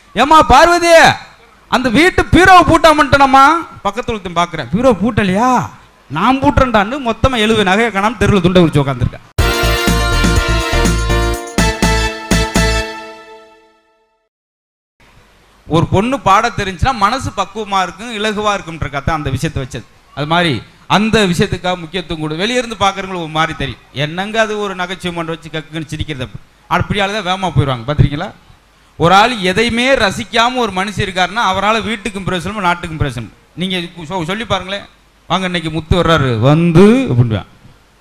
ஏம்மா பார்வதி அந்த வீட்டு பீரோவை பூட்டாமட்டனம்மா பக்கத்துல ஒருத்தன் பார்க்குறேன் பீரோ பூட்டலையா நான் பூட்டுறேன்டான்னு மொத்தமாக எழுபது நகையை காணாம தெருவில் துண்டை உரிச்சு உட்காந்துருக்கேன் ஒரு பொண்ணு பாட தெரிஞ்சுன்னா மனசு பக்குவமா இருக்கும் இலகுவா இருக்கும்ன்றக்கா தான் அந்த விஷயத்தை வச்சது அது மாதிரி அந்த விஷயத்துக்காக முக்கியத்துவம் கொடு வெளிய இருந்து பார்க்குறவங்களுக்கு ஒரு மாதிரி தெரியும் என்னங்க அது ஒரு நகைச்சுவை மன்றம் வச்சு கக்குன்னு சிரிக்கிறது அப்படி அப்படி ஆளு தான் வேகமாக போயிடுவாங்க பார்த்துருக்கீங்களா ஒரு ஆள் எதையுமே ரசிக்காம ஒரு மனுஷன் இருக்காருன்னா அவரால் வீட்டுக்கும் பிரயோசனம் நாட்டுக்கும் பிரயோசனம் நீங்கள் சொல்லி பாருங்களேன் வாங்க இன்னைக்கு முத்து வர்றாரு வந்து அப்படின்வான்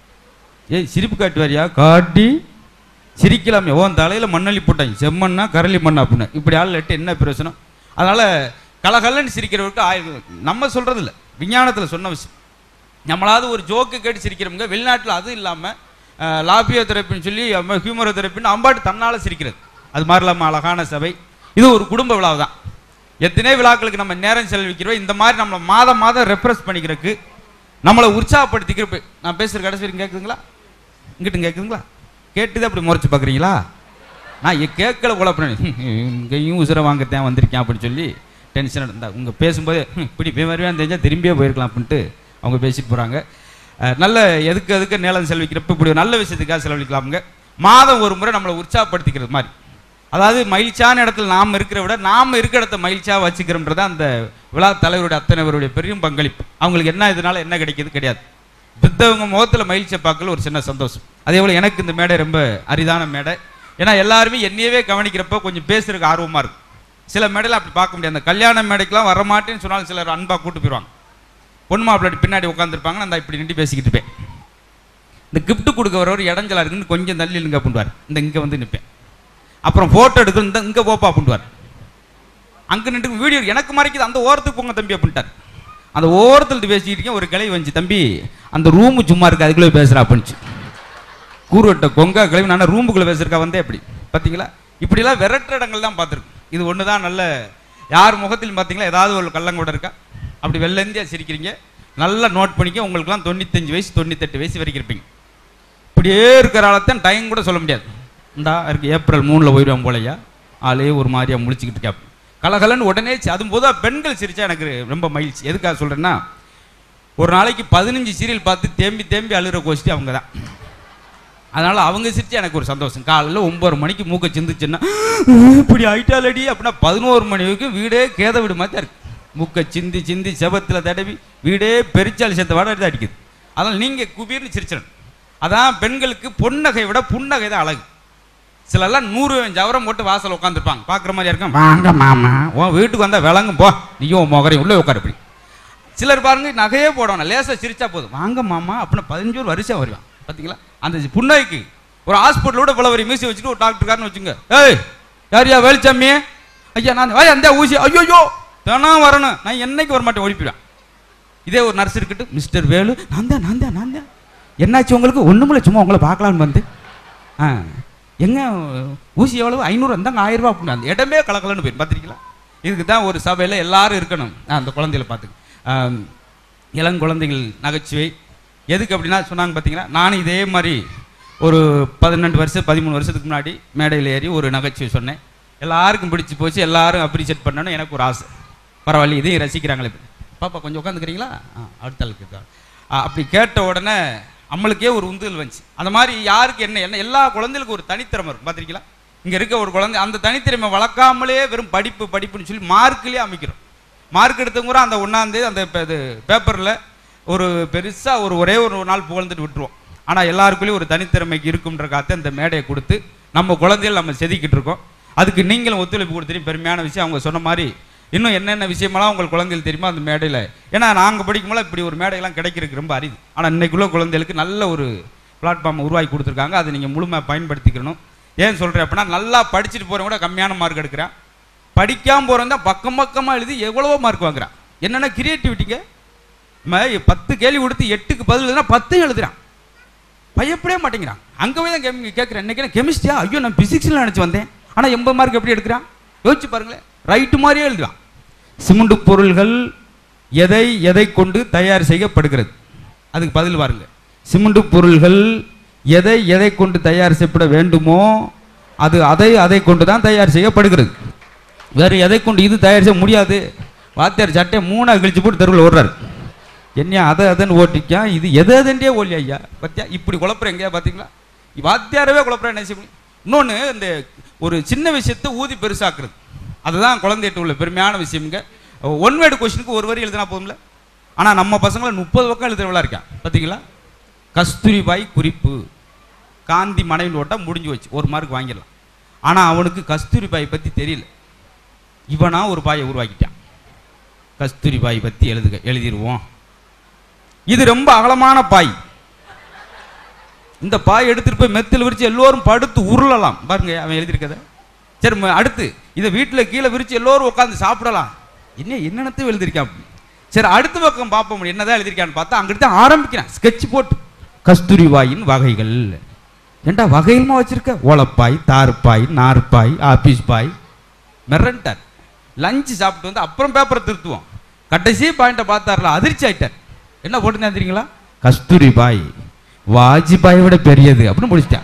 ஏய் சிரிப்பு காட்டுவாரியா காட்டி சிரிக்கலாமே ஓன் தலையில் மண்ணள்ளி போட்டாங்க செம்மண்ணா கரளி மண்ணா அப்படின்னு இப்படி ஆள் எட்டு என்ன பிரயோசனம் அதனால் கலகலன்னு சிரிக்கிறவருக்கு ஆயிரம் நம்ம சொல்கிறது இல்லை விஞ்ஞானத்தில் சொன்ன விஷயம் நம்மளாவது ஒரு ஜோக்கு கேட்டு சிரிக்கிறவங்க வெளிநாட்டில் அது இல்லாமல் லாபியோ தெரப்பின்னு சொல்லி ஹியூமரோ தெரப்பின்னு அம்பாட்டு தன்னால் சிரிக்கிறது அது மாதிரி இல்லாமல் அழகான சபை இது ஒரு குடும்ப விழா தான் எத்தனை விழாக்களுக்கு நம்ம நேரம் செலவிக்கிறோம் இந்த மாதிரி நம்மளை மாதம் மாதம் ரெஃப்ரெஷ் பண்ணிக்கிறதுக்கு நம்மளை உற்சாகப்படுத்திக்கிறப்ப நான் பேசுகிற கடைசி வரைக்கும் கேட்குதுங்களா இங்கிட்டும் கேட்குதுங்களா கேட்டுதான் அப்படி முறைச்சு பார்க்குறீங்களா நான் எ- கேட்கல குழப்பம் இங்கேயும் உசுரை வாங்கத்தான் வந்திருக்கேன் அப்படின்னு சொல்லி டென்ஷன் இருந்தா உங்க பேசும்போது "ஹம், இப்படி போய் வருவேன் தெரிஞ்சால் திரும்பியே போயிருக்கலாம் அப்படின்ட்டு அவங்க பேசிட்டு போகிறாங்க நல்ல எதுக்கு எதுக்கு நேரம் செலவிக்கிறப்ப இப்படி ஒரு நல்ல விஷயத்துக்காக செலவழிக்கலாமுங்க மாதம் ஒரு முறை நம்மளை உற்சாகப்படுத்திக்கிறது மாதிரி அதாவது மகிழ்ச்சியான இடத்துல நாம் இருக்கிற விட நாம் இருக்கிற இடத்த மகிழ்ச்சியாக வச்சுக்கிறோம்ன்றது அந்த விழா தலைவருடைய அத்தனை பேருடைய பெரும் பங்களிப்பு அவங்களுக்கு என்ன இதனால என்ன கிடைக்கிது கிடையாது பித்தவங்க முகத்தில் மகிழ்ச்சியை பார்க்கல ஒரு சின்ன சந்தோஷம் அதே போல் எனக்கு இந்த மேடை ரொம்ப அரிதான மேடை ஏன்னா எல்லாருமே என்னையவே கவனிக்கிறப்ப கொஞ்சம் பேசுறதுக்கு ஆர்வமாக இருக்கும் சில மேடையில் அப்படி பார்க்க முடியாது அந்த கல்யாண மேடைக்கெல்லாம் வரமாட்டேன்னு சொன்னாலும் சிலர் அன்பாக கூட்டு போயிடுவாங்க பொண்ணு மாப்பிள்ளை பின்னாடி உட்காந்துருப்பாங்க நான் இப்படி நின்று பேசிக்கிட்டு இருப்பேன் இந்த gift கொடுக்க வரவர் இடைஞ்சலா இருக்குன்னு கொஞ்சம் தள்ளி நில்லுங்க அப்படின்வார் இந்த இங்கே வந்து நிற்பேன் அப்புறம் ஃபோட்டோ எடுக்கணும் இந்த இங்கே போப்பா அப்படின்வார் அங்கே நின்று வீடியோ எனக்கு மறைக்குது அந்த ஓரத்துக்கு போங்க தம்பி அப்படின்ட்டார் அந்த ஓரத்தில் இருந்து பேசிக்கிட்டு இருக்கேன் ஒரு கிளை வந்துச்சு தம்பி அந்த ரூமு சும்மா இருக்கு அதுக்குள்ளே பேசுகிறா அப்படின்ச்சு கூறுவட்ட கொங்கா கிளம்பி நான் ரூமுக்குள்ளே பேசுறக்கா வந்தே அப்படி பார்த்தீங்களா இப்படிலாம் விரட்டுற இடங்கள் தான் பார்த்துருக்கோம் இது ஒன்று தான் நல்ல யார் முகத்திலும் பார்த்தீங்களா ஏதாவது ஒரு கள்ளங்கூட இருக்கா அப்படி வெள்ளந்தியா சிரிக்கிறீங்க நல்லா நோட் பண்ணிக்க உங்களுக்குலாம் தொண்ணூத்தஞ்சு வயசு தொண்ணூத்தெட்டு வயசு வரைக்கும் இருப்பீங்க இப்படியே இருக்கிற ஆளத்தான் டைம் கூட சொல்ல முடியாது இந்தா இருக்கு ஏப்ரல் மூணில் போயிடுவான் போலையா ஆளே ஒரு மாதிரியா முழிச்சுக்கிட்டு இருக்கா கலகலன்னு உடனே சி- அதுவும் பொதுவாக பெண்கள் சிரிச்சா எனக்கு ரொம்ப மகிழ்ச்சி எதுக்காக சொல்கிறேன்னா ஒரு நாளைக்கு பதினஞ்சு சீரியல் பார்த்து தேம்பி தேம்பி அழுகிற கோஷ்டி அவங்க தான் அதனால் அவங்க சிரிச்சா எனக்கு ஒரு சந்தோஷம் காலையில் ஒம்பது மணிக்கு மூக்க சிந்துச்சுன்னா இப்படி ஆயிட்டாலடி அப்படின்னா பதினோரு மணி வரைக்கும் வீடே கேத வீடு மாதிரி தான் இருக்கு மூக்க சிந்தி சிந்தி செபத்தில் தடவி வீடே பெரிச்சாலி சேர்த்த வாட தான் அடிக்குது அதனால் நீங்கள் குபீர்னு சிரிச்சிடணும் அதான் பெண்களுக்கு பொன்னகை விட புன்னகை தான் அழகு சிலர்லாம் நூறு ஜவரம் போட்டு வாசல் உட்காந்துருப்பாங்க பார்க்குற மாதிரி இருக்கும் வாங்க மாமா உன் வீட்டுக்கு வந்தால் விளங்கும் போ நீயும் உன் முகரையும் உள்ளே உட்காரு இப்படி சிலர் பாருங்க நகையே போடணும் லேசாக சிரிச்சா போதும் வாங்க மாமா அப்படின்னு பதினஞ்சு ஒரு வரிசையாக வருவான் பார்த்தீங்களா அந்த புன்னகைக்கு ஒரு ஹாஸ்பிட்டலோட இவ்வளோ வரி மியூசி வச்சுட்டு ஒரு டாக்டர்காரன்னு வச்சுங்க ஏய் யாரியா வேலுச்சாமி ஐயா நான் ஐயா அந்த ஊசி ஐயோ தினம் வரணும் நான் என்னைக்கு வர மாட்டேன் ஓடிப்பிடுவேன் இதே ஒரு நர்ஸ் இருக்கட்டு மிஸ்டர் வேலு நான் தான் நான் தான் நான் தான் என்னாச்சு உங்களுக்கு ஒன்றுமில்ல சும்மா உங்களை பார்க்கலான்னு வந்து ஆ எங்க ஊசி எவ்வளவு ஐநூறு இருந்தாங்க ஆயிரம் ரூபா அப்படின்னு அந்த இடமே கலக்கலன்னு போயிடும் பார்த்துருக்கீங்களா இதுக்கு தான் ஒரு சபையில் எல்லாரும் இருக்கணும் ஆ, அந்த குழந்தைகளை பார்த்துக்க ஆம், இளங்குழந்தைகள் நகைச்சுவை எதுக்கு அப்படின்னா சொன்னாங்க பார்த்தீங்கன்னா நானும் இதே மாதிரி ஒரு பதினெண்டு வருஷம் பதிமூணு வருஷத்துக்கு முன்னாடி மேடையில் ஏறி ஒரு நகைச்சுவை சொன்னேன் எல்லாருக்கும் பிடிச்சி போச்சு எல்லாரும் அப்ரிஷியேட் பண்ணணும் எனக்கு ஒரு ஆசை பரவாயில்ல இதையும் ரசிக்கிறாங்களே பாப்பா கொஞ்சம் உட்காந்துக்கிறீங்களா ஆ அடுத்த ஆளுக்கு இருக்கா. ஆ, அப்படி கேட்ட உடனே நம்மளுக்கே ஒரு உந்துதல் வந்துச்சு அந்த மாதிரி யாருக்கு என்ன என்ன எல்லா குழந்தைகளுக்கும் ஒரு தனித்திறமை இருக்கும் பார்த்திருக்கீங்களா இங்கே இருக்க ஒரு குழந்தை அந்த தனித்திறமை வளர்க்காமலே வெறும் படிப்பு படிப்புன்னு சொல்லி மார்க்லேயே அமைக்கிறோம் மார்க் எடுத்தவங்க கூட அந்த ஒன்றாந்தேதி அந்த பே- இது பேப்பரில் ஒரு பெருசாக ஒரு ஒரே ஒரு நாள் புகழ்ந்துட்டு விட்டுருவோம் ஆனால் எல்லாருக்குள்ளேயும் ஒரு தனித்திறமைக்கு இருக்கும்ன்றக்காக இந்த மேடையை கொடுத்து நம்ம குழந்தைகள் நம்ம செதுக்கிட்டு இருக்கோம் அதுக்கு நீங்களும் ஒத்துழைப்பு கொடுத்துட்டு பெருமையான விஷயம் அவங்க சொன்ன மாதிரி இன்னும் என்னென்ன விஷயமெல்லாம் உங்கள் குழந்தைகள் தெரியுமோ அந்த மேடையில் ஏன்னா நாங்கள் படிக்கும்போது இப்படி ஒரு மேடையெல்லாம் கிடைக்கிறதுக்கு ரொம்ப அரிது ஆனால் இன்னைக்குள்ள குழந்தைகளுக்கு நல்ல ஒரு பிளாட்ஃபார்ம் உருவாக்கி கொடுத்துருக்காங்க அதை நீங்கள் முழுமையாக பயன்படுத்திக்கணும் ஏன் சொல்கிறேன் அப்படின்னா நல்லா படிச்சுட்டு போகிறவங்க கூட கம்மியான மார்க் எடுக்கிறேன் படிக்காம போகிறவங்க தான் பக்கம் பக்கமாக எழுதி எவ்வளவோ மார்க் வாங்குறான் என்னென்ன கிரியேட்டிவிட்டிங்க நம்ம பத்து கேள்வி கொடுத்து எட்டுக்கு பதில் எழுதுனா பத்து எழுதுறான் பயப்படவே மாட்டேங்கிறான் அங்கே போய் தான் கெமி கேட்குறேன் இன்னைக்கு கெமிஸ்ட்ரியா ஐயோ நான் பிசிக்ஸில் நினச்சி வந்தேன் ஆனால் எண்பது மார்க் எப்படி எடுக்கிறான் யோசிச்சு பாருங்களேன் ரைட்டு மாதிரியே எழுதுவான் சிமெண்ட் பொருள்கள் எதை எதை கொண்டு தயார் செய்யப்படுகிறது அதுக்கு பதில் பாருங்க சிமெண்ட் பொருள்கள் எதை எதை கொண்டு தயார் செய்யப்பட வேண்டுமோ அது அதை அதை கொண்டு தான் தயார் செய்யப்படுகிறது வேறு எதை கொண்டு இது தயாரிச்ச முடியாது வாத்தியார் சட்டையை மூணாக கிழிச்சு போட்டு தெருவில் ஓடுறாரு என்னையா அதை அதன்னு ஓட்டிக்கா இது எது எதுன்றே ஓலி ஐயா பத்தியா இப்படி குழப்பற எங்கேயா பார்த்தீங்களா வாத்தியாரவே குழப்பற என்ன செய்ய முடியும் இன்னொன்று இந்த ஒரு சின்ன விஷயத்தை ஊதி பெருசாக்குறது அதுதான் குழந்தைகிட்ட உள்ள பெருமையான விஷயம்ங்க ஒன் வேர்டு கொஸ்டினுக்கு ஒரு வரி எழுதினா போதும்ல ஆனால் நம்ம பசங்களை முப்பது பக்கம் எழுதுறவளா இருக்கான் பார்த்தீங்களா கஸ்தூரிபாய் குறிப்பு காந்தி மனைவி ஓட்டா முடிஞ்சு வச்சு ஒரு மார்க் வாங்கிடலாம் ஆனால் அவனுக்கு கஸ்தூரிபாய் பற்றி தெரியல இவனா ஒரு பாயை உருவாக்கிட்டான் கஸ்தூரிபாய் பற்றி எழுதுக எழுதிடுவோம் இது ரொம்ப அகலமான பாய் இந்த பாய் எடுத்துட்டு போய் மெத்தில் விரிச்சு எல்லோரும் படுத்து உருளலாம் பாருங்க அவன் எழுதியிருக்கத சரி ம- அடுத்து இதை வீட்டில் கீழே விரிச்சு எல்லோரும் உட்காந்து சாப்பிடலாம் என்ன என்னென்னத்தையும் எழுதியிருக்கான் சரி அடுத்த பக்கம் பார்ப்போம் என்னதான் எழுதியிருக்கான்னு பார்த்தா அங்கிட்டு தான் ஆரம்பிக்கிறான் ஸ்கெட்ச் போட்டு கஸ்தூரிபாயின் வகைகள் ஏண்டா வகையுமா வச்சிருக்க ஓலப்பாய் தார்பாய் நார்பாய் ஆபீஸ் பாய் மிரண்டார் லஞ்சு சாப்பிட்டு வந்து அப்புறம் பேப்பரை திருத்துவோம் கடைசி பாயிண்ட்டை பார்த்தார்ல அதிர்ச்சி ஆயிட்டார் என்ன போட்டுருந்தா தெரியுங்களா கஸ்தூரி பாய் வாஜ்பாயை விட பெரியது அப்படின்னு முடிச்சிட்டான்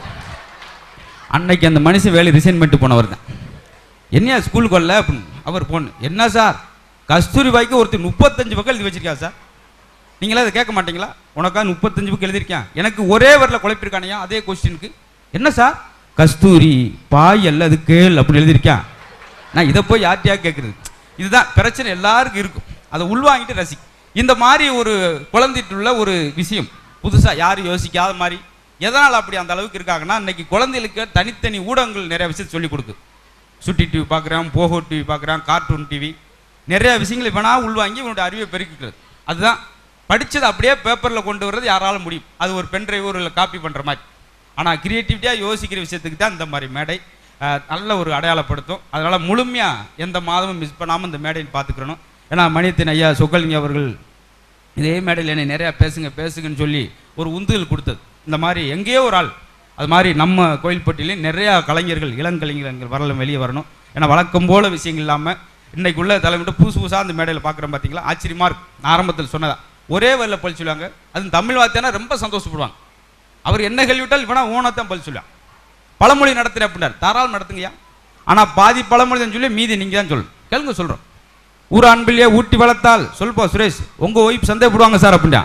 அன்னைக்கு அந்த மனுஷன் வேலை ரிசைன் பண்ணிட்டு போனவர் தான் என்னையா ஸ்கூலுக்கு வரல அப்படின்னு அவர் போன என்ன சார் கஸ்தூரி பாய்க்கு ஒருத்தர் முப்பத்தஞ்சு பக்கம் எழுதி வச்சிருக்கா சார் நீங்களா அதை கேட்க மாட்டீங்களா உனக்கா முப்பத்தஞ்சு புக் எழுதியிருக்கேன் எனக்கு ஒரே வரல குழப்பிருக்கானையா அதே கொஸ்டினுக்கு என்ன சார் கஸ்தூரி பாய் அல்ல அது கேள் அப்படின்னு எழுதியிருக்கேன் நான் இதை போய் யார்ட்டையா கேட்குறது இதுதான் பிரச்சனை எல்லாருக்கும் இருக்கும் அதை உள்வாங்கிட்டு ரசி இந்த மாதிரி ஒரு குழந்தைட்டுள்ள ஒரு விஷயம் புதுசாக யாரும் யோசிக்காத மாதிரி எதனால் அப்படி அந்த அளவுக்கு இருக்காங்கன்னா இன்னைக்கு குழந்தைகளுக்கு தனித்தனி ஊடகங்கள் நிறைய விஷயத்தை சொல்லிக் கொடுக்குது சுட்டி டிவி பார்க்குறான் போகோ டிவி பார்க்குறான் கார்ட்டூன் டிவி நிறைய விஷயங்களை வேணா உள்வாங்கி இவனுடைய அறிவை பெருக்கிக்கிறது அதுதான் படிச்சதை அப்படியே பேப்பரில் கொண்டு வர்றது யாராலும் முடியும் அது ஒரு பென் டிரைவ் ஒரு காப்பி பண்ணுற மாதிரி ஆனால் கிரியேட்டிவிட்டியாக யோசிக்கிற விஷயத்துக்கு தான் இந்த மாதிரி மேடை அஹ், நல்ல ஒரு அடையாளப்படுத்தும் அதனால் முழுமையாக எந்த மாதமும் மிஸ் பண்ணாமல் இந்த மேடையை பார்த்துக்கிறணும் ஏன்னா மணியத்தின் ஐயா சொக்கலிங்க அவர்கள் இதே மேடையில் என்னை நிறையா பேசுங்க பேசுங்கன்னு சொல்லி ஒரு உந்துதல் கொடுத்தது இந்த மாதிரி எங்கேயோ ஒரு ஆள் அது மாதிரி நம்ம கோயில்பட்டியிலையும் நிறையா கலைஞர்கள் இளங்கலைஞர்கள் வரலாம் வெளியே வரணும் ஏன்னா வழக்கம் போல விஷயங்கள் இல்லாமல் இன்னைக்கு உள்ள தலைமுறை புதுசு புதுசாக அந்த மேடையில் பார்க்குறோம் பார்த்தீங்களா ஆச்சரியமா இருக்கு நான் ஆரம்பத்தில் சொன்னதா ஒரே வரியில் பழி சொல்லுவாங்க அது தமிழ் வார்த்தைனா ரொம்ப சந்தோஷப்படுவாங்க அவர் என்ன கேள்வி விட்டால் இவனா ஓனத்தான் பழி சொல்லுவாங்க பழமொழி நடத்துகிறேன் அப்படின்னார் தாராளம் நடத்துங்கய்யா ஆனால் பாதி பழமொழி தான் சொல்லி மீதி நீங்கள் தான் சொல்லணும் கேளுங்க சொல்கிறோம் ஊர் அன்பிலேயே ஊட்டி வளர்த்தால் சொல்பா சுரேஷ் உங்கள் ஒய்ஃப் சந்தேகப்படுவாங்க சார் அப்படின்டா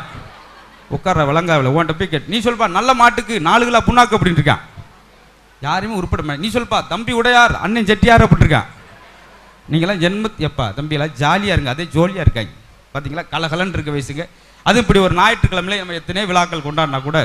உட்கார விளங்காவில் உன்கிட்ட போய் கேட்டு நீ சொல்பா நல்ல மாட்டுக்கு நாலு கிலோ புண்ணாக்கு அப்படின்னு இருக்கான் யாரையுமே உருப்பட மாட்டேன் நீ சொல்பா தம்பி உடையார் அண்ணன் செட்டியார் அப்படின்ட்டு நீங்களாம் ஜென்மத் எப்பா தம்பியெல்லாம் ஜாலியாக இருங்க அதே ஜோலியாக இருக்காங்க பார்த்தீங்களா கலகலன்னு இருக்க வயசுங்க அது இப்படி ஒரு ஞாயிற்றுக்கிழமையில நம்ம எத்தனையோ விழாக்கள் கொண்டாடினா கூட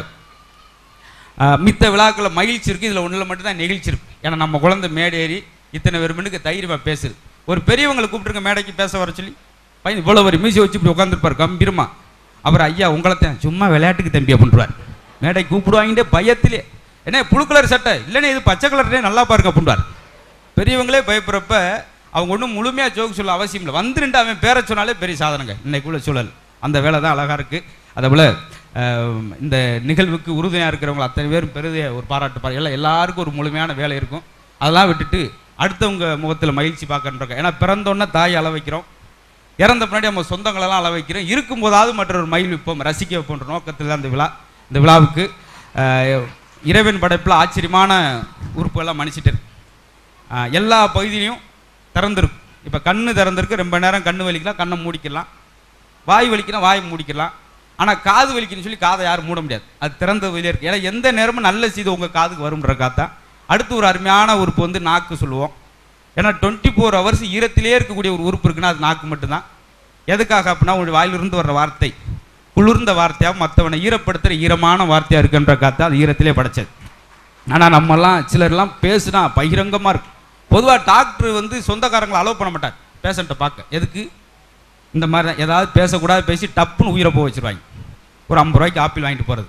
ஆஹ், மித்த விழாக்களில் மகிழ்ச்சி இருக்குது இதில் ஒன்றில் மட்டும்தான் நெகிழ்ச்சி இருக்கு ஏன்னா நம்ம குழந்தை மேடை ஏறி இத்தனை பேர் மணிக்கு தைரியமாக பேசுது ஒரு பெரியவங்களை கூப்பிட்டுருங்க மேடைக்கு பேச வர சொல்லி பையன் இவ்வளோ ஒரு மியூசிக் வச்சு இப்படி உட்காந்துருப்பார் கம்பீரமா அவர் ஐயா உங்களைத்தான் சும்மா விளையாட்டுக்கு தம்பி அப்படின்றார் மேடை கூப்பிடுவாங்கிட்டே பயத்திலே என்ன புழு கலர் சட்டை இல்லைன்னா இது பச்சை கலர்னே நல்லா பாருங்க அப்படின்றார் பெரியவங்களே பயப்படுறப்ப அவங்க ஒன்றும் முழுமையாக ஜோக் சொல்ல அவசியம் இல்லை வந்துருண்டு அவன் பேரை சொன்னாலே பெரிய சாதனைங்க இன்னைக்குள்ள சூழல் அந்த வேலை தான் அழகாக இருக்குது அதே போல் இந்த நிகழ்வுக்கு உறுதுணையாக இருக்கிறவங்க அத்தனை பேரும் பெரிய ஒரு பாராட்டு பாரு எல்லாம் எல்லாருக்கும் ஒரு முழுமையான வேலை இருக்கும் அதெல்லாம் விட்டுட்டு அடுத்தவங்க முகத்தில் மகிழ்ச்சி பார்க்கன்றோம் ஏன்னா பிறந்தோன்னே தாய் அள வைக்கிறோம் இறந்த பின்னாடி நம்ம சொந்தங்களெல்லாம் அள வைக்கிறோம் இருக்கும்போதாவது மற்றொரு மயில் வைப்போம் ரசிக்க வைப்போன்ற நோக்கத்தில் தான் இந்த விழா இந்த விழாவுக்கு அஹ், இறைவன் படைப்பில் ஆச்சரியமான உறுப்புகள்லாம் மன்னிச்சிட்டு இருக்கு ஆஹ் எல்லா பகுதியிலையும் திறந்திருக்கும் இப்போ கண்ணு திறந்திருக்கு ரொம்ப நேரம் கண்ணு வலிக்கலாம் கண்ணை மூடிக்கலாம் வாய் வலிக்கலாம் வாய் மூடிக்கலாம் ஆனால் காது வலிக்குன்னு சொல்லி காதை யாரும் மூட முடியாது அது திறந்த வழியே இருக்கு ஏன்னா எந்த நேரமும் நல்ல செய்தி உங்கள் காதுக்கு வரும்ன்ற காத்தான் அடுத்து ஒரு அருமையான உறுப்பு வந்து நாக்கு சொல்லுவோம் ஏன்னா டுவெண்ட்டி ஃபோர் ஹவர்ஸ் ஈரத்திலே இருக்கக்கூடிய ஒரு உறுப்பு இருக்குன்னா அது நாக்கு மட்டும்தான் எதுக்காக அப்படின்னா உங்களுடைய வாயிலிருந்து வர்ற வார்த்தை குளிர்ந்த வார்த்தையாக மற்றவனை ஈரப்படுத்துகிற ஈரமான வார்த்தையாக இருக்குன்ற காத்தா அது ஈரத்திலே படைச்சது ஆனால் நம்மலாம் சிலர்லாம் பேசுனா பகிரங்கமாக இருக்கும் பொதுவாக டாக்டர் வந்து சொந்தக்காரங்களை அலோவ் பண்ண மாட்டார் பேஷண்ட்டை பார்க்க எதுக்கு இந்த மாதிரி தான் ஏதாவது பேசக்கூடாது பேசி டப்புன்னு உயிரை போக வச்சிருவாங்க ஒரு ஐம்பது ரூபாய்க்கு ஆப்பிள் வாங்கிட்டு போகிறது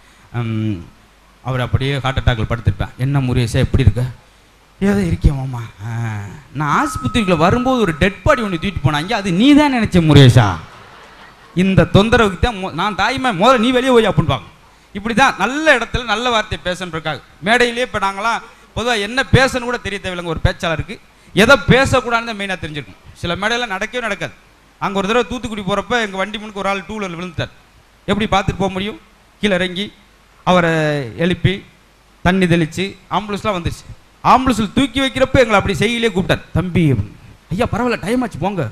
அவர் அப்படியே ஹார்ட் அட்டாக்கில் படுத்திருப்பேன் என்ன முருகேஷா எப்படி இருக்க ஏதோ இருக்கேன் மாமா ஆ, நான் ஆஸ்பத்திரிக்குள்ள வரும்போது ஒரு டெட் பாடி ஒன்று தூக்கிட்டு போனாங்க அது நீ தான் நினச்ச முருகேஷா இந்த தொந்தரவுக்கு தான் மொ- நான் தாய்மை முதல்ல நீ வெளியே போய் அப்படின்பாங்க இப்படி தான் நல்ல இடத்துல நல்ல வார்த்தை பேசணுருக்காங்க மேடையிலே இப்போ நாங்களாம் பொதுவாக என்ன பேசணும் கூட தெரிய தேவையில்லைங்க ஒரு பேச்சாளருக்கு எதை பேசக்கூடாதுன்னு தான் மெயினாக தெரிஞ்சிருக்கும் சில மேடையில் நடக்கவே நடக்காது அங்கே ஒரு தடவை தூத்துக்குடி போகிறப்ப எங்கள் வண்டி முன்னுக்கு ஒரு ஆள் டூ வீலர் விழுந்துட்டார் எப்படி பார்த்துட்டு போக முடியும் கீழே இறங்கி அவரை எழுப்பி தண்ணி தெளித்து ஆம்புலன்ஸ்லாம் வந்துருச்சு ஆம்புலன்ஸில் தூக்கி வைக்கிறப்ப எங்களை அப்படி செய்யலே கூப்பிட்டார் தம்பி அப்படின்னு. ஐயா பரவாயில்ல டைம் ஆச்சு போங்க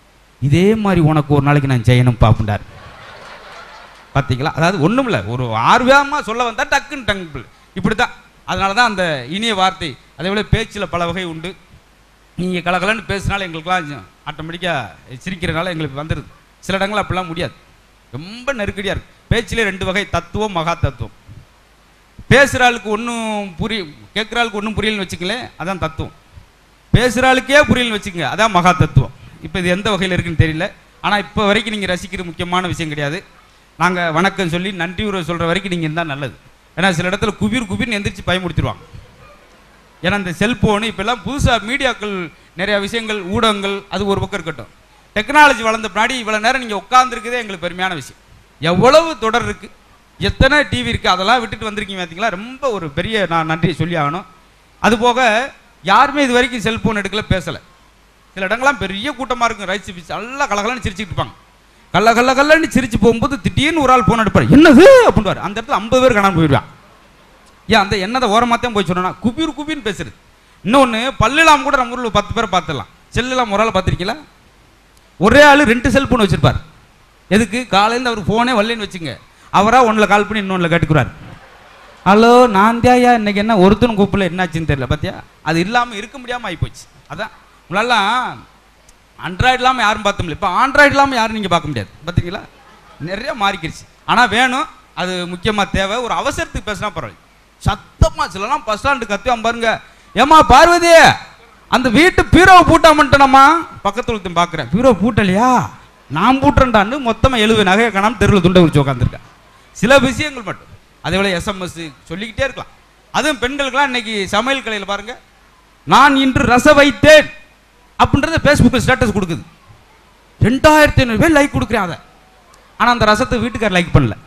இதே மாதிரி உனக்கு ஒரு நாளைக்கு நான் செய்யணும் பாப்புண்டார் பார்த்தீங்களா அதாவது ஒன்றும் இல்லை ஒரு ஆர்வமாக சொல்ல வந்தால் டக்குன்னு டங்கு இப்படி தான் அதனால தான் அந்த இனிய வார்த்தை அதே போல் பேச்சில் பல வகை உண்டு நீங்கள் கலகலன்னு பேசினாலும் எங்களுக்கெல்லாம் ஆட்டோமேட்டிக்காக சிரிக்கிறனால எங்களுக்கு வந்துடுது சில இடங்கள் அப்படிலாம் முடியாது ரொம்ப நெருக்கடியாக இருக்கு பேச்சிலே ரெண்டு வகை தத்துவம் மகா தத்துவம் பேசுகிற ஆளுக்கு ஒன்றும் புரிய கேட்குற ஆளுக்கு ஒன்றும் புரியலன்னு வச்சுக்கங்களேன் அதான் தத்துவம் பேசுகிற ஆளுக்கே புரியலன்னு வச்சுக்கங்க அதான் மகா தத்துவம் இப்போ இது எந்த வகையில் இருக்குன்னு தெரியல ஆனால் இப்போ வரைக்கும் நீங்கள் ரசிக்கிறது முக்கியமான விஷயம் கிடையாது நாங்கள் வணக்கம் சொல்லி நன்றி உறவு சொல்கிற வரைக்கும் நீங்கள் இருந்தால் நல்லது ஏன்னா சில இடத்துல குபீர் குபீர்னு எந்திரிச்சு பயமுடுத்திடுவாங்க ஏன்னா இந்த செல்போனு இப்போல்லாம் புதுசாக மீடியாக்கள் நிறைய விஷயங்கள் ஊடகங்கள் அது ஒரு பக்கம் இருக்கட்டும் டெக்னாலஜி வளர்ந்த பின்னாடி இவ்வளோ நேரம் நீங்கள் உட்காந்துருக்குதே எங்களுக்கு பெருமையான விஷயம் எவ்வளவு தொடர் இருக்குது எத்தனை டிவி இருக்குது அதெல்லாம் விட்டுட்டு வந்திருக்கீங்க பார்த்தீங்களா ரொம்ப ஒரு பெரிய நான் நன்றியை சொல்லி ஆகணும் அதுபோக யாருமே இது வரைக்கும் செல்போன் எடுக்கல பேசலை சில இடங்கள்லாம் பெரிய கூட்டமாக இருக்கும் ரைஸ் பீச் நல்லா கலகலன்னு சிரிச்சுட்டு இருப்பாங்க கல்ல கல்ல கல்லன்னு சிரிச்சு போகும்போது திடீர்னு ஒரு ஆள் போன் எடுப்பார் என்னது அப்படின்வார் அந்த இடத்துல ஐம்பது பேர் காணாம போயிடுவான் ஏன் அந்த என்னதை ஓரமாத்தான் போய் சொன்னா குபீர் குபீர்னு பேசுறது இன்னொன்று பல்லிலாம் கூட நம்ம ஊரில் பத்து பேரை பார்த்துடலாம் செல்லுலாம் ஒரு ஆள் பார்த்துருக்கீங்களா ஒரே ஆள் ரெண்டு செல்போன் வச்சிருப்பார் எதுக்கு காலையில் அவர் ஃபோனே வரலன்னு வச்சுங்க அவரா ஒன்றில் கால் பண்ணி இன்னொன்றில் கேட்டுக்கிறார் ஹலோ நான் தியாயா இன்னைக்கு என்ன ஒருத்தனும் கூப்பிடல என்னாச்சுன்னு தெரியல பார்த்தியா அது இல்லாமல் இருக்க முடியாமல் ஆகிப்போச்சு அதான் முன்னாலாம் ஆண்ட்ராய்டு இல்லாமல் யாரும் பார்த்த முடியல இப்போ ஆண்ட்ராய்டு இல்லாமல் யாரும் நீங்கள் பார்க்க முடியாது பார்த்தீங்களா நிறைய மாறிக்கிடுச்சு ஆனால் வேணும் அது முக்கியமாக தேவை ஒரு அவசரத்துக்கு பேசினா பரவாயில்ல சத்தமாக சிலலாம் பஸ் ஸ்டாண்டு கத்துவான் பாருங்க ஏமா பார்வதி அந்த வீட்டு பீரோவை பூட்டாமட்டனம்மா பக்கத்துல ஒருத்தன் பார்க்குறேன் பீரோ பூட்டலையா நான் பூட்டுறேன்டான்னு மொத்தமாக எழுபது நகையை காணாமல் தெருவில் துண்டை உரிச்சு உட்காந்துருக்கேன் சில விஷயங்கள் மட்டும் அதே போல எஸ்எம்எஸ் சொல்லிக்கிட்டே இருக்கலாம் அதுவும் பெண்களுக்கெல்லாம் இன்னைக்கு சமையல் கலையில் பாருங்க நான் இன்று ரச வைத்தேன் அப்படின்றத ஃபேஸ்புக்கில் ஸ்டேட்டஸ் கொடுக்குது ரெண்டாயிரத்தி ஐநூறு பேர் லைக் கொடுக்குறேன் அதை ஆனால் அந்த ரசத்தை வீட்டுக்கார் லைக் பண்ணல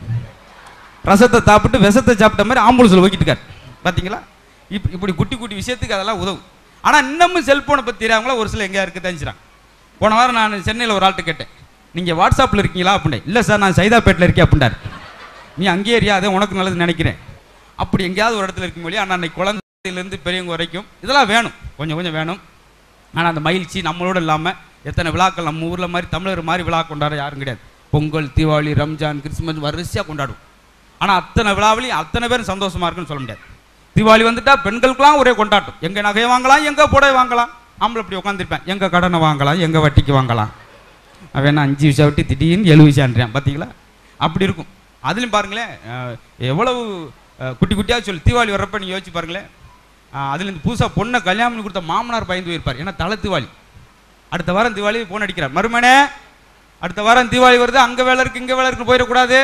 ரசத்தை சாப்பிட்டு விஷத்தை சாப்பிட்ட மாதிரி ஆம்புலன்ஸில் ஓக்கிட்டு இருக்கார் பார்த்தீங்களா இப் இப்படி குட்டி குட்டி விஷயத்துக்கு அதெல்லாம் உதவும் ஆனால் இன்னமும் செல்ஃபோனை பற்றி தெரியாமங்களா ஒரு சில எங்கேயா இருக்கு தெரிஞ்சுறாங்க போன வாரம் நான் சென்னையில் ஒரு ஆள்கிட்ட கேட்டேன் நீங்கள் வாட்ஸ்அப்பில் இருக்கீங்களா அப்படின்னே இல்லை சார் நான் சைதாப்பேட்டில் இருக்கேன் அப்படின்றார் நீ அங்கேயே இருக்கியா அதே உனக்கு நல்லது நினைக்கிறேன் அப்படி எங்கேயாவது ஒரு இடத்துல இருக்கும் மொழி ஆனால் அன்னைக்கு குழந்தையிலேருந்து பெரியவங்க வரைக்கும் இதெல்லாம் வேணும் கொஞ்சம் கொஞ்சம் வேணும் ஆனால் அந்த மகிழ்ச்சி நம்மளோட இல்லாமல் எத்தனை விழாக்கள் நம்ம ஊரில் மாதிரி தமிழர் மாதிரி விழா கொண்டாட யாரும் கிடையாது பொங்கல் தீபாவளி ரம்ஜான் கிறிஸ்மஸ் வரிசையாக கொண்டாடுவோம் ஆனால் அத்தனை விழாவிலையும் அத்தனை பேரும் சந்தோஷமா இருக்குன்னு சொல்ல முடியாது தீபாவளி வந்துட்டா பெண்களுக்கெல்லாம் ஒரே கொண்டாட்டம் எங்கே நகையை வாங்கலாம் எங்கே புடவை வாங்கலாம் ஆம்பளை இப்படி உட்காந்துருப்பேன் எங்கே கடனை வாங்கலாம் எங்கே வட்டிக்கு வாங்கலாம் அவன் அஞ்சு விஷயம் வட்டி திடீர்னு எழுபது விஷயம்ன்றான் பார்த்தீங்களா அப்படி இருக்கும் அதுலேயும் பாருங்களேன் அஹ், எவ்வளவு அஹ், குட்டி குட்டியாக சொல்லி தீபாவளி வர்றப்ப நீங்கள் யோசிச்சு பாருங்களேன் அஹ், அதுல இந்த புதுசாக பொண்ணை கல்யாணம் பண்ணி கொடுத்த மாமனார் பயந்து போயிருப்பார் ஏன்னா தலை தீபாவளி அடுத்த வாரம் தீபாவளி போன் அடிக்கிறார் மறுமனே அடுத்த வாரம் தீபாவளி வருது அங்கே வேலை இருக்கு இங்கே வேலை இருக்குன்னு போயிடக்கூடாது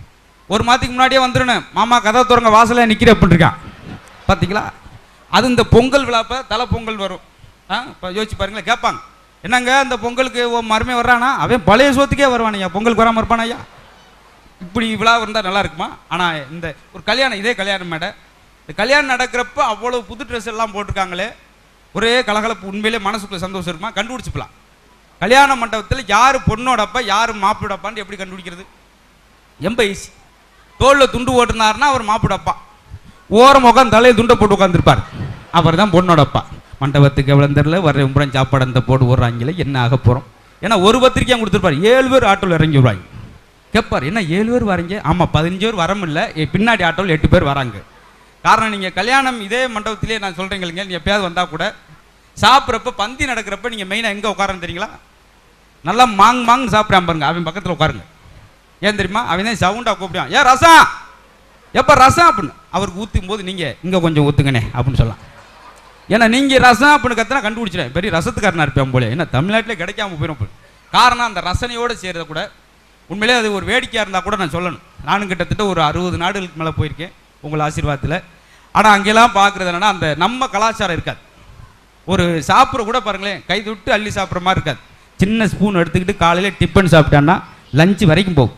ஒரு மாதத்துக்கு முன்னாடியே வந்துடணும் மாமா கதை திறங்க வாசல்ல நிற்கிற அப்படின்னு இருக்கான் பார்த்தீங்களா அது இந்த பொங்கல் விழாப்ப தலை பொங்கல் வரும் ஆ இப்போ யோசிச்சு பாருங்களேன் கேட்பாங்க என்னங்க இந்த பொங்கலுக்கு உன் மருமே வர்றானா அவன் பழைய சோத்துக்கே வருவான் ஐயா பொங்கலுக்கு வராமல் இருப்பானா ஐயா இப்படி விழா இருந்தால் நல்லா இருக்குமா ஆனால் இந்த ஒரு கல்யாணம் இதே கல்யாணம் மேடை இந்த கல்யாணம் நடக்கிறப்ப அவ்வளோ புது ட்ரெஸ் எல்லாம் போட்டிருக்காங்களே ஒரே கலகலப்பு உண்மையிலே மனசுக்குள்ள சந்தோஷம் இருக்குமா கண்டுபிடிச்சிக்கலாம் கல்யாண மண்டபத்தில் யார் பொண்ணோடப்பா யார் மாப்பிள்ளோடப்பான்னு எப்படி கண்டுபிடிக்கிறது எம்ப ஈஸி தோளில் துண்டு ஓட்டுனாருன்னா அவர் மாப்பிடப்பா ஓரம் உட்காந்து தலையில் துண்டை போட்டு உட்காந்துருப்பார் அவர் தான் பொண்ணோடப்பா மண்டபத்துக்கு எவ்வளோ தெரில வர உம்பரம் சாப்பாடு அந்த போட்டு ஓடுறாங்களே என்ன ஆக போகிறோம் ஏன்னா ஒரு பத்திரிக்கையாக கொடுத்துருப்பார் ஏழு பேர் ஆட்டோவில் இறங்கி வருவாங்க கேட்பார் என்ன ஏழு பேர் வரீங்க ஆமாம் பதினஞ்சு பேர் வரமில்ல பின்னாடி ஆட்டோவில் எட்டு பேர் வராங்க காரணம் நீங்கள் கல்யாணம் இதே மண்டபத்திலே நான் சொல்கிறேங்க இல்லைங்க நீ எப்பயாவது வந்தால் கூட சாப்பிட்றப்ப பந்தி நடக்கிறப்ப நீங்கள் மெயினாக எங்கே உட்காரன்னு தெரியுங்களா நல்லா மாங் மாங் சாப்பிட்றான் பாருங்க அவன் பக்கத்தில் உட்காருங்க ஏன் தெரியுமா அவன் தான் சவுண்டாக கூப்பிடுவான் ஏன் ரசம் எப்போ ரசம் அப்படின்னு அவருக்கு ஊற்றும் போது நீங்கள் இங்கே கொஞ்சம் ஊற்றுங்கண்ணே அப்படின்னு சொல்லலாம் ஏன்னா நீங்கள் ரசம் அப்படின்னு கத்தினா கண்டுபிடிச்சிடேன் பெரிய ரசத்துக்காரனா இருப்பேன் போல ஏன்னா தமிழ்நாட்டிலே கிடைக்காம போயிடும் போல. காரணம் அந்த ரசனையோடு செய்கிறத கூட உண்மையிலே அது ஒரு வேடிக்கையாக இருந்தால் கூட நான் சொல்லணும் நானும் கிட்டத்தட்ட ஒரு அறுபது நாடுகளுக்கு மேலே போயிருக்கேன் உங்கள் ஆசீர்வாதத்தில் ஆனால் அங்கெல்லாம் பார்க்குறது என்னன்னா அந்த நம்ம கலாச்சாரம் இருக்காது ஒரு சாப்பிட்ற கூட பாருங்களேன் கை தொட்டு அள்ளி சாப்பிட்ற மாதிரி இருக்காது சின்ன ஸ்பூன் எடுத்துக்கிட்டு காலையில் டிஃபன் சாப்பிட்டான்னா லஞ்சு வரைக்கும் போகும்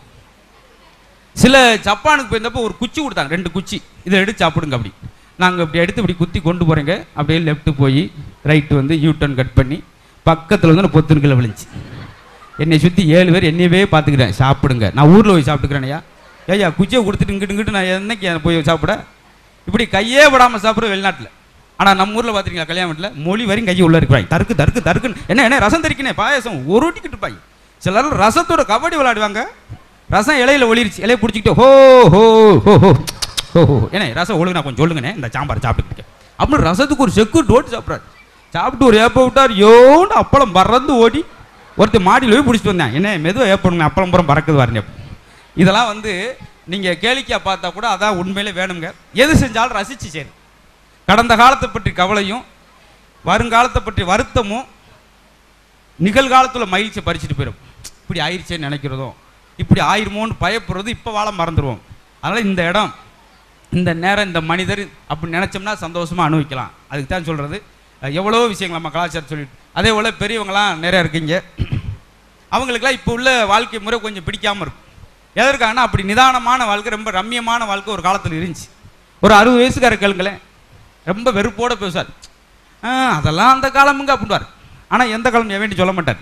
சில ஜப்பானுக்கு போயிருந்தப்போ ஒரு குச்சி கொடுத்தாங்க ரெண்டு குச்சி இதை எடுத்து சாப்பிடுங்க அப்படி நாங்கள் இப்படி எடுத்து இப்படி குத்தி கொண்டு போகிறேங்க அப்படியே லெஃப்ட் போய் ரைட்டு வந்து யூ டர்ன் கட் பண்ணி பக்கத்தில் வந்து நான் பொத்துனுக்குள்ள விழுந்துச்சு என்னை சுற்றி ஏழு பேர் என்னையவே பார்த்துக்கிறேன் சாப்பிடுங்க நான் ஊரில் போய் சாப்பிட்டுக்கிறேனையா ஏய்யா குச்சியை கொடுத்துட்டு இங்கிட்டு இங்கிட்டு நான் என்னைக்கு போய் சாப்பிட இப்படி கையே விடாமல் சாப்பிட்ற வெளிநாட்டில் ஆனால் நம்ம ஊரில் பார்த்துருக்கீங்களா கல்யாண வீட்டில் மொழி வரையும் கையை உள்ள இருக்கிறாங்க தருக்கு தருக்கு தருக்குன்னு என்ன என்ன ரசம் தரிக்கனே பாயாசம் ஒரு டிக்கெட் இருப்பாங்க சிலர் ரசத்தோட கபடி விளையாடுவாங்க ரசம் இலையில ஒளிருச்சு இலையை பிடிச்சிக்கிட்டு ஹோ ஹோ ஹோ ஹோ ஹோ ஹோ ஏன்னா ரசம் ஒழுங்கு நான் கொஞ்சம் சொல்லுங்கண்ணே இந்த சாம்பார் சாப்பிட்டுக்கிட்டேன் அப்படின்னு ரசத்துக்கு ஒரு செக்கு ஓட்டு சாப்பிட்றாரு சாப்பிட்டு ஒரு ஏப்ப விட்டார் யோன்னு அப்பளம் பறந்து ஓடி ஒருத்தர் மாடியில் போய் பிடிச்சிட்டு வந்தேன் என்ன மெதுவாக ஏப்பணுங்க அப்பளம் புறம் பறக்குது வரணும் இதெல்லாம் வந்து நீங்கள் கேளிக்கையாக பார்த்தா கூட அதான் உண்மையிலே வேணுங்க எது செஞ்சாலும் ரசித்து செய்யணும் கடந்த காலத்தை பற்றி கவலையும் வருங்காலத்தை பற்றி வருத்தமும் நிகழ்காலத்தில் மகிழ்ச்சியை பறிச்சுட்டு போயிடும் இப்படி ஆயிடுச்சேன்னு நினைக்கிறதும் இப்படி ஆயிருமோன்னு பயப்படுறது இப்போ வாழ மறந்துடுவோம் அதனால் இந்த இடம் இந்த நேரம் இந்த மனிதர் அப்படி நினச்சோம்னா சந்தோஷமாக அனுபவிக்கலாம் அதுக்கு தான் சொல்கிறது எவ்வளோ விஷயங்கள் நம்ம கலாச்சாரம் சொல்லிட்டு அதே போல் பெரியவங்களாம் நிறைய இருக்கீங்க அவங்களுக்கெல்லாம் இப்போ உள்ள வாழ்க்கை முறை கொஞ்சம் பிடிக்காமல் இருக்கும் எதற்காகனா அப்படி நிதானமான வாழ்க்கை ரொம்ப ரம்மியமான வாழ்க்கை ஒரு காலத்தில் இருந்துச்சு ஒரு அறுபது வயசுக்கார கேளுங்களேன் ரொம்ப வெறுப்போட பேசுவார் "ஆ, அதெல்லாம் அந்த காலமுங்க அப்படின்வார் ஆனால் எந்த காலம் வேண்டி சொல்ல மாட்டார்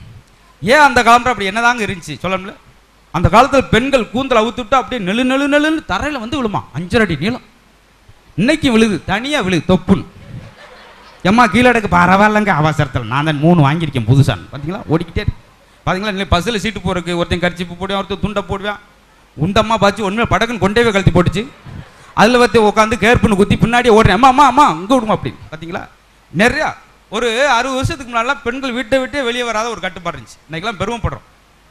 ஏன் அந்த காலம்ன்ற அப்படி என்னதாங்க இருந்துச்சு சொல்லணும்ல அந்த காலத்தில் பெண்கள் கூந்தல் அவுத்துட்டு அப்படியே நெழு நெழு நெழுன்னு தரையில் வந்து விழுமா அஞ்சரை அடி நீளம் இன்னைக்கு விழுது தனியாக விழுது தொப்புன்னு எம்மா கீழே எடுக்க பரவாயில்லங்க அவசரத்தில் நான் தான் மூணு வாங்கியிருக்கேன் புதுசான்னு பார்த்தீங்களா ஓடிக்கிட்டே இருக்கு பார்த்தீங்களா இல்லை பஸ்ஸில் சீட்டு போறதுக்கு ஒருத்தன் கரிச்சிப்பு போடுவான் ஒருத்தன் துண்டை போடுவான் உண்டம்மா பார்த்து ஒன்றுமே படக்குன்னு கொண்டே போய் கழட்டி போட்டுச்சு அதில் வந்து உட்காந்து கேர்ப்புன்னு குத்தி பின்னாடி ஓடுறேன் அம்மா அம்மா அம்மா அங்கே விடுமா அப்படி பார்த்தீங்களா நிறையா ஒரு அறுபது வருஷத்துக்கு முன்னாடிலாம் பெண்கள் வீட்டை விட்டே வெளியே வராத ஒரு கட்டுப்பாடு இருந்துச்சு இன்னைக்கெல்லாம் பெருமைப்படுறோம்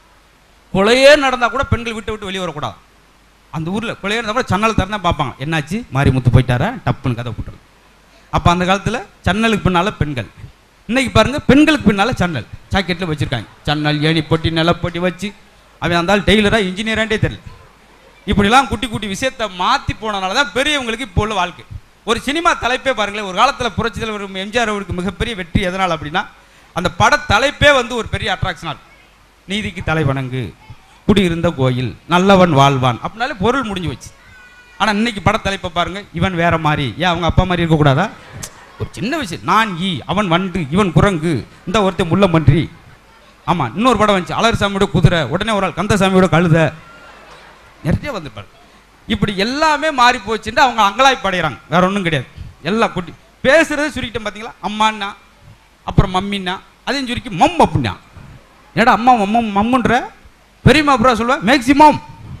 கொலையே நடந்தால் கூட பெண்கள் வீட்டை விட்டு வெளியே வரக்கூடாது அந்த ஊரில் கொலையே இருந்தால் கூட சன்னல் திறந்தா பார்ப்பாங்க என்னாச்சு மாரிமுத்து போயிட்டாரா டப்புன்னு கதை போட்டுரு அப்போ அந்த காலத்தில் சன்னலுக்கு பின்னால் பெண்கள் இன்னைக்கு பாருங்க பெண்களுக்கு பின்னால் சன்னல் ஜாக்கெட்டில் வச்சுருக்காங்க சன்னல் ஏணி பொட்டி நிலப்பொட்டி வச்சு அவன் அந்த டெய்லராக இன்ஜினியராண்டே தெரியல இப்படிலாம் குட்டி குட்டி விஷயத்தை மாற்றி போனனால தான் பெரியவங்களுக்கு இப்போ உள்ள வாழ்க்கை ஒரு சினிமா தலைப்பே பாருங்களேன் ஒரு காலத்தில் புரட்சி தலைவர் எம்ஜிஆர் அவருக்கு மிகப்பெரிய வெற்றி எதனால் அப்படின்னா அந்த பட தலைப்பே வந்து ஒரு பெரிய அட்ராக்ஷனாக இருக்கும் நீதிக்கு தலைவணங்கு குடியிருந்த கோயில் நல்லவன் வாழ்வான் அப்படின்னாலே பொருள் முடிஞ்சு வச்சு ஆனால் இன்னைக்கு பட தலைப்பை பாருங்க இவன் வேற மாதிரி ஏன் அவங்க அப்பா மாதிரி இருக்கக்கூடாதா ஒரு சின்ன விஷயம் நான் ஈ அவன் வண்டு இவன் குரங்கு இந்த ஒருத்தன் முள்ள மன்றி ஆமாம் இன்னொரு படம் வந்துச்சு அலர் சாமியோட குதிரை உடனே ஒரு ஆள் கந்தசாமியோட கழுத நிறைய வந்திருப்பாரு இப்படி எல்லாமே மாறி போச்சுன்னு அவங்க அங்கலாய் படைகிறாங்க வேற ஒன்றும் கிடையாது எல்லாம் குட்டி பேசுறதை சுருக்கிட்டோம் பார்த்தீங்களா அம்மான்னா அப்புறம் மம்மின்னா அதையும் சுருக்கி மம் அப்படின்னா ஏடா அம்மா மம்மம் மம்முன்ற பெரியம்மா அப்புறம் சொல்லுவேன் மேக்சிமம்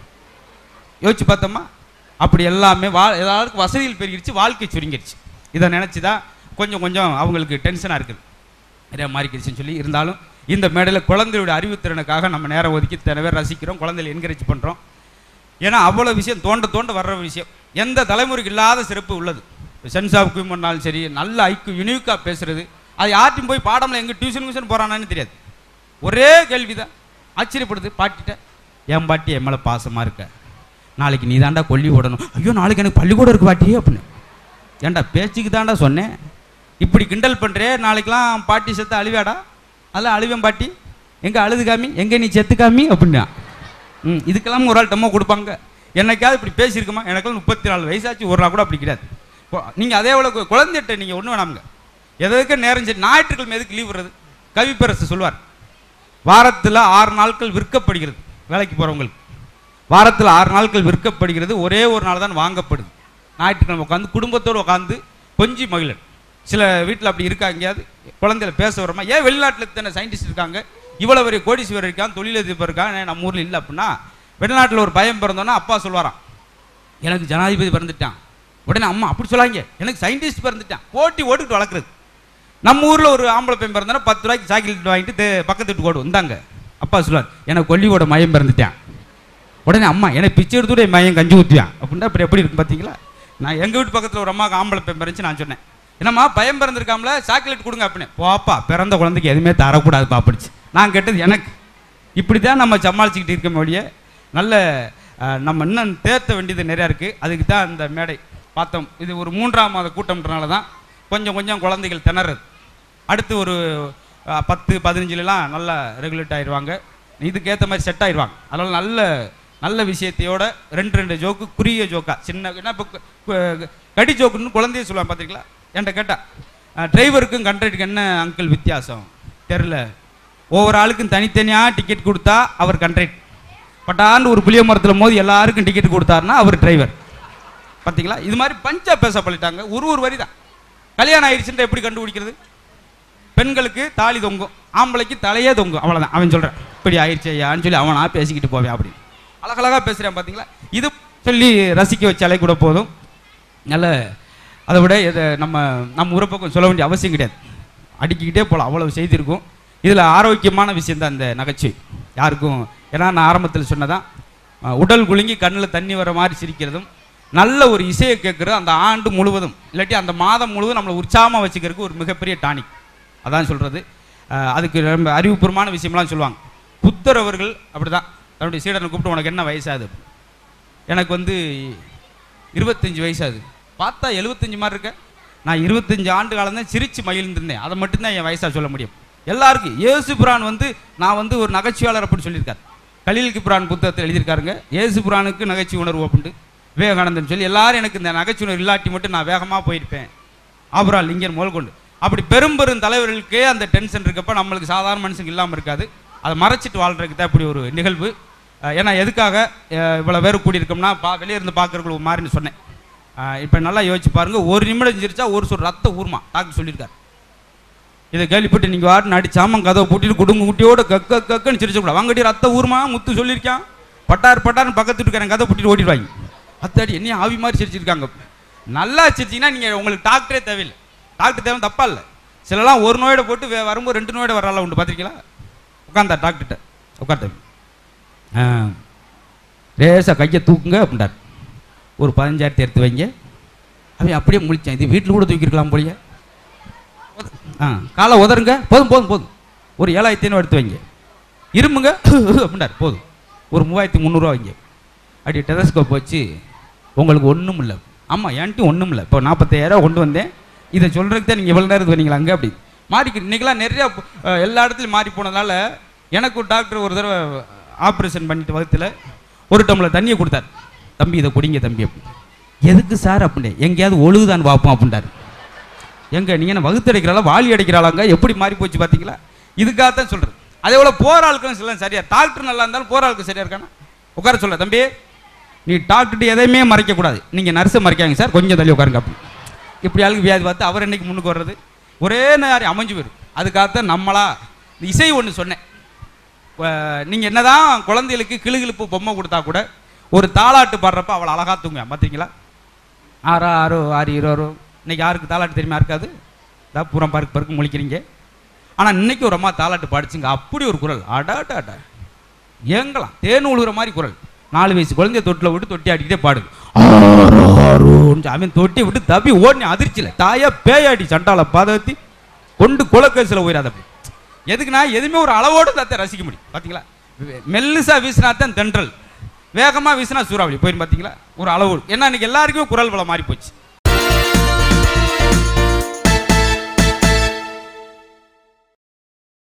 யோசிச்சு பார்த்தோமா அப்படி எல்லாமே வா எல்லாருக்கும் வசதிகள் பெருகிருச்சு வாழ்க்கை சுருங்கிருச்சு இதை நினச்சி தான் கொஞ்சம் கொஞ்சம் அவங்களுக்கு டென்ஷனாக இருக்குது நிறைய மாறிக்கிடுச்சுன்னு சொல்லி இருந்தாலும் இந்த மேடையில் குழந்தையோட அறிவுத்திறனுக்காக நம்ம நேரம் ஒதுக்கி இத்தனை பேர் ரசிக்கிறோம் குழந்தைகளை என்கரேஜ் பண்ணுறோம் ஏன்னா அவ்வளோ விஷயம் தோண்ட தோண்ட வர்ற விஷயம் எந்த தலைமுறைக்கு இல்லாத சிறப்பு உள்ளது சென்ஸ் ஆஃப் ஹியூமன்னாலும் சரி நல்ல ஐக்கு யூனிக்காக பேசுறது அது யார்ட்டையும் போய் பாடம்ல எங்கே டியூஷன் டியூஷன் போகிறானான்னு தெரியாது ஒரே கேள்வி தான் ஆச்சரியப்படுது பாட்டிட்ட என் பாட்டி என் மேலே பாசமாக இருக்க நாளைக்கு நீ தாண்டா கொல்லி ஓடணும் ஐயோ நாளைக்கு எனக்கு பள்ளிக்கூடம் இருக்கு பாட்டி அப்படின்னு ஏன்டா பேச்சுக்கு தாண்டா சொன்னேன் இப்படி கிண்டல் பண்ணுறே நாளைக்கெல்லாம் பாட்டி செத்து அழுவியாடா அதெல்லாம் அழுவேன் பாட்டி எங்கே அழுது காமி எங்கே நீ செத்து காமி அப்படின்னா ம் இதுக்கெல்லாம் ஒரு ஆள் டம்மோ கொடுப்பாங்க என்னைக்காவது இப்படி பேசியிருக்குமா எனக்கெல்லாம் முப்பத்தி நாலு வயசாச்சு ஒரு நாள் கூட அப்படி கிடையாது நீங்கள் அதே போல கு- குழந்தைகிட்ட நீங்கள் ஒன்றும் வேணாமுங்க எதுக்கு நேரம் சரி ஞாயிற்றுக்கிழமை எதுக்கு லீவ் வருது கவிப்பரசு சொல்வார் வாரத்தில் ஆறு நாட்கள் விற்கப்படுகிறது வேலைக்கு போகிறவங்களுக்கு வாரத்தில் ஆறு நாட்கள் விற்கப்படுகிறது ஒரே ஒரு நாள் தான் வாங்கப்படுது ஞாயிற்றுக்கிழமை உட்காந்து குடும்பத்தோடு உட்காந்து கொஞ்சி மகிழன் சில வீட்டில் அப்படி இருக்கா எங்கேயாவது குழந்தையில பேச வரமா ஏன் வெளிநாட்டில் இத்தனை சயின்டிஸ்ட் இருக்காங்க இவ்வளோ பெரிய கோடீஸ்வரர் இருக்கான் தொழிலதிபர் இருக்கான் ஏன் நம்ம ஊரில் இல்லை அப்படின்னா வெளிநாட்டில் ஒரு பயம் பிறந்தோன்னா அப்பா சொல்லுவாராம் எனக்கு ஜனாதிபதி பிறந்துட்டான் உடனே அம்மா அப்படி சொல்லாங்க எனக்கு சயின்டிஸ்ட் பிறந்துட்டான் போட்டி ஓட்டுக்கிட்டு வளர்க்குறது நம்ம ஊரில் ஒரு ஆம்பளை பையன் பிறந்தானா பத்து ரூபாய்க்கு சாக்லேட் வாங்கிட்டு தே- பக்கத்து வீட்டுக்கு ஓடும் இந்தாங்க அப்பா சொல்லுவார் எனக்கு கொல்லியோட மயம் பிறந்துட்டான் உடனே அம்மா எனக்கு பிச்சை எடுத்துட்டு என் மயம் கஞ்சி ஊற்றுவான் அப்படின்னா அப்புறம் எப்படி இருக்கும் பார்த்தீங்களா நான் எங்கள் வீட்டு பக்கத்தில் ஒரு அம்மாவுக்கு ஆம்பளை பையன் பிறந்துச்சு நான் சொன்னேன் என்னம்மா பயம் பிறந்திருக்காமல சாக்லேட் கொடுங்க அப்படின்னு போப்பா பிறந்த குழந்தைக்கு எதுவுமே தரக்கூடாது பாப்பிடுச்சு நான் கேட்டது எனக்கு இப்படி தான் நம்ம சமாளிச்சுக்கிட்டு இருக்க ஒழிய நல்ல அஹ், நம்ம இன்னும் தேர்த்த வேண்டியது நிறையா இருக்குது அதுக்கு தான் இந்த மேடை பார்த்தோம் இது ஒரு மூன்றாம் மாத கூட்டம்ன்றனால தான் கொஞ்சம் கொஞ்சம் குழந்தைகள் திணறது அடுத்து ஒரு அஹ், பத்து பதினஞ்சுலலாம் நல்லா ரெகுலேட் ஆயிடுவாங்க இதுக்கேற்ற மாதிரி செட் ஆயிடுவாங்க அதனால் நல்ல நல்ல விஷயத்தையோட ரெண்டு ரெண்டு ஜோக்கு குறுகிய ஜோக்கா சின்ன என்ன இப்போ கடி ஜோக்குன்னு குழந்தைய சொல்லுவாங்க பார்த்துருக்கீங்களா என்கிட்ட கேட்டா டிரைவருக்கும் கண்டக்டருக்கு என்ன அங்கிள் வித்தியாசம் தெரில ஒவ்வொரு ஆளுக்கும் தனித்தனியாக டிக்கெட் கொடுத்தா அவர் கண்ட்ரக்ட் பட்டாண்டு ஒரு புளிய மரத்தில் மோதி எல்லாருக்கும் டிக்கெட் கொடுத்தாருன்னா அவர் டிரைவர் பார்த்தீங்களா இது மாதிரி பஞ்சா பேச பழிட்டாங்க ஒரு ஒரு வரி தான் கல்யாணம் ஆயிடுச்சுன்ற எப்படி கண்டுபிடிக்கிறது பெண்களுக்கு தாலி தொங்கும் ஆம்பளைக்கு தலையே தொங்கும் அவ்வளவுதான் அவன் சொல்றான் இப்படி ஆயிடுச்சு ஐயான்னு சொல்லி அவனா பேசிக்கிட்டு போவேன் அப்படின்னு அழகழகா பேசுறேன் பாத்தீங்களா இது சொல்லி ரசிக்க வச்சாலே கூட போதும் நல்ல அதை விட இதை நம்ம நம்ம உறப்பக்கம் சொல்ல வேண்டிய அவசியம் கிடையாது அடுக்கிக்கிட்டே போகலாம் அவ்வளவு செய்தி இருக்கும் இதில் ஆரோக்கியமான விஷயம் தான் இந்த நகைச்சுவை யாருக்கும் ஏன்னா நான் ஆரம்பத்தில் சொன்னதான் அஹ், உடல் குலுங்கி கண்ணில் தண்ணி வர மாதிரி சிரிக்கிறதும் நல்ல ஒரு இசையை கேட்குறது அந்த ஆண்டு முழுவதும் இல்லாட்டி அந்த மாதம் முழுவதும் நம்மளை உற்சாகமாக வச்சுக்கிறதுக்கு ஒரு மிகப்பெரிய டானிக் அதான் சொல்கிறது அதுக்கு ரொம்ப அறிவுபூர்வமான விஷயம்லாம் சொல்லுவாங்க புத்தர் அவர்கள் அப்படிதான் தன்னுடைய சீடனை கூப்பிட்டு உனக்கு என்ன வயசாகுது எனக்கு வந்து இருபத்தஞ்சு வயசாகுது பார்த்தா எழுபத்தஞ்சு மாதிரி இருக்க நான் இருபத்தஞ்சு ஆண்டு காலம் தான் சிரிச்சு மகிழ்ந்திருந்தேன் அதை மட்டும்தான் என் வயசா சொல்ல முடியும் எல்லாருக்கும் இயேசு புரான் வந்து நான் வந்து ஒரு நகைச்சுவையாளர் அப்படின்னு சொல்லியிருக்காரு கலீல் கிப்ரான் புத்தகத்தில் எழுதியிருக்காருங்க இயேசு புரானுக்கு நகைச்சுவை உணர்வு அப்படின்ட்டு விவேகானந்தன் சொல்லி எல்லாரும் எனக்கு இந்த நகைச்சுவை உணர்வு இல்லாட்டி மட்டும் நான் வேகமாக போயிருப்பேன் ஆபரால் லிங்கன் முதல் கொண்டு அப்படி பெரும் பெரும் தலைவர்களுக்கே அந்த டென்ஷன் இருக்கப்ப நம்மளுக்கு சாதாரண மனுஷங்க இல்லாமல் இருக்காது அதை மறைச்சிட்டு வாழ்றதுக்கு தான் இப்படி ஒரு நிகழ்வு அஹ் ஏன்னா எதுக்காக அஹ் இவ்வளவு பேர் கூடியிருக்கோம்னா பா வெளியே இருந்து பார்க்கறவங்களுக்கு ஒரு மாதிரின்னு சொன்னேன் இப்போ நல்லா யோசிச்சு பாருங்க ஒரு நிமிடம் சிரிச்சா ஒரு சொல் ரத்த ஊர்மா டாக்டர் சொல்லியிருக்காரு இதை கேள்விப்பட்டு நீங்கள் வாட்டு நடிச்சாம கதவை பூட்டிட்டு குடும்ப குட்டியோட கக்க கக்கன்னு சிரிச்ச கூட வாங்கடி ரத்த ஊர்மா முத்து சொல்லியிருக்கான் பட்டார் பட்டார்னு பக்கத்து இருக்கிறேன் கதை பூட்டிட்டு ஓடிடுவாங்க அத்தாடி என்ன ஆவி மாதிரி சிரிச்சிருக்காங்க நல்லா சிரிச்சிங்கன்னா நீங்கள் உங்களுக்கு டாக்டரே தேவையில்லை டாக்டர் தேவை தப்பா இல்லை சிலலாம் ஒரு நோயோட போட்டு வே- வரும்போது ரெண்டு நோயோட வரால உண்டு பார்த்திருக்கீங்களா உட்காந்தா டாக்டர்கிட்ட உட்கார்த்த ஆ லேசாக கையை தூக்குங்க அப்படின்றார் ஒரு பதினஞ்சாயிரத்தி எடுத்து வைங்க அவன் அப்படியே முழிச்சான் இது வீட்டில் கூட தூக்கியிருக்கலாம் போலியே ஆ காலை உதருங்க போதும் போதும் போதும் ஒரு ஏழாயிரத்தி ஐநூறு எடுத்து வைங்க இருமுங்க அப்படின்னார் போதும் ஒரு மூவாயிரத்தி முந்நூறுரூவா வைங்க அப்படி டெலஸ்கோப் வச்சு உங்களுக்கு ஒன்றும் இல்லை ஆமாம் என்கிட்ட ஒன்றும் இல்லை இப்போ நாற்பத்தாயிரம் கொண்டு வந்தேன் இதை சொல்கிறதுக்கு தான் நீங்கள் இவ்வளோ நேரம் வரீங்களா அங்கே அப்படி மாறி இன்றைக்கெல்லாம் நிறையா அஹ், எல்லா இடத்துலையும் மாறி போனதால எனக்கு ஒரு டாக்டர் ஒரு தடவை ஆப்ரேஷன் பண்ணிட்டு வகுத்தில் ஒரு டம்ளர் தண்ணியை கொடுத்தார் தம்பி இதை குடிங்க தம்பி அப்படி எதுக்கு சார் அப்படின்னு எங்கேயாவது ஒழுகுதான்னு பார்ப்போம் அப்படின்ட்டார் எங்க நீங்க என்ன வகுத்து அடைக்கிறாளா வாளி அடைக்கிறாளாங்க எப்படி மாறி போச்சு பாத்தீங்களா இதுக்காகத்தான் சொல்றது அதே போல போற ஆட்களும் சில சரியா டாக்டர் நல்லா இருந்தாலும் போற ஆளுக்கு சரியா இருக்கானா உட்கார சொல்ல தம்பி நீ டாக்டர்கிட்ட எதையுமே மறைக்க கூடாது நீங்க நர்ஸை மறைக்காங்க சார் கொஞ்சம் தள்ளி உட்காருங்க அப்படி இப்படி ஆளுக்கு வியாதி பார்த்து அவர் என்னைக்கு முன்னுக்கு வர்றது ஒரே நேரம் அமைஞ்சு போயிடும் அதுக்காகத்தான் நம்மளா இந்த இசை ஒன்று சொன்னேன் அஹ் நீங்க என்னதான் குழந்தைகளுக்கு கிளுகிழுப்பு பொம்மை கொடுத்தா கூட ஒரு தாலாட்டு பாடுறப்ப அவளை அழகா தூங்குவேன் பார்த்திங்களா ஆறா ஆறோ ஆறு இருவரோ இன்னைக்கு யாருக்கு தாலாட்டு தெரியுமா இருக்காது தான் பூரம் பருக்கு பருக்கு முழிக்கிறீங்க ஆனால் இன்னைக்கு ஒரு அம்மா தாலாட்டு பாடிச்சுங்க அப்படி ஒரு குரல் அடாடாடா ஏங்கலாம் தேன் உழுகுற மாதிரி குரல் நாலு வயசு குழந்தைய தொட்டில் விட்டு தொட்டி ஆடிக்கிட்டே பாடுது ஆரோ, ஆரோன்னு அவன் தொட்டி விட்டு தப்பி ஓடினி அதிர்ச்சியில தாயா பேயாடி சண்டால பாதத்தி கொண்டு குலக்கேசில் உயிராத அப்படி எதுக்குன்னா எதுவுமே ஒரு அளவோடு தான் ரசிக்க முடியும் பார்த்தீங்களா மெ- மெல்லிசா வீசினா தான் தென்றல் வேகமாக வீசினா சூறாவளி போயிடும் பார்த்தீங்களா ஒரு அளவோடு ஏன்னா இன்னைக்கு எல்லாருக்குமே குரல் வளம் மாறி போச்சு